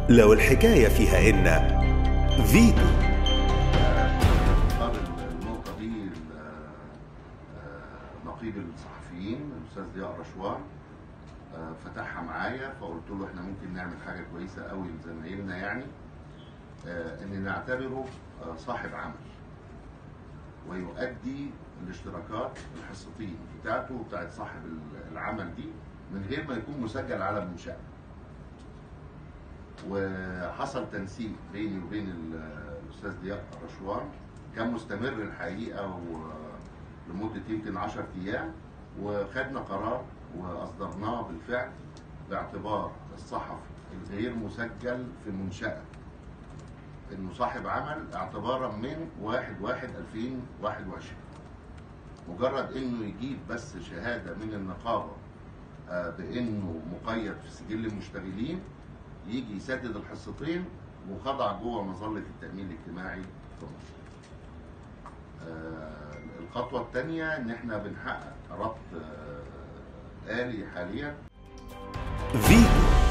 لو الحكاية فيها إن فيتو اختار النقطة دي ال- آه، نقيب الصحفيين الأستاذ ضياء رشوان آه، فتحها معايا فقلت له احنا ممكن نعمل حاجة كويسة قوي لزمايلنا يعني آه، ان نعتبره آه، صاحب عمل ويؤدي الاشتراكات الحصتين بتاعته وبتاعت صاحب ال- العمل دي من غير ما يكون مسجل على المنشأة وحصل تنسيق بيني وبين ال- الاستاذ ضياء رشوان كان مستمر الحقيقه و- لمده يمكن 10 ايام وخدنا قرار واصدرناه بالفعل باعتبار الصحفي الغير مسجل في المنشاه انه صاحب عمل اعتبارا من 1 1 2021 مجرد انه يجيب بس شهاده من النقابه آه، بانه مقيد في سجل المشتغلين يجي يسدد الحصتين وخضع جوه مظله التامين الاجتماعي في مصر. آه، الخطوه الثانيه ان احنا بنحقق ربط آه، آلي حاليا فيتو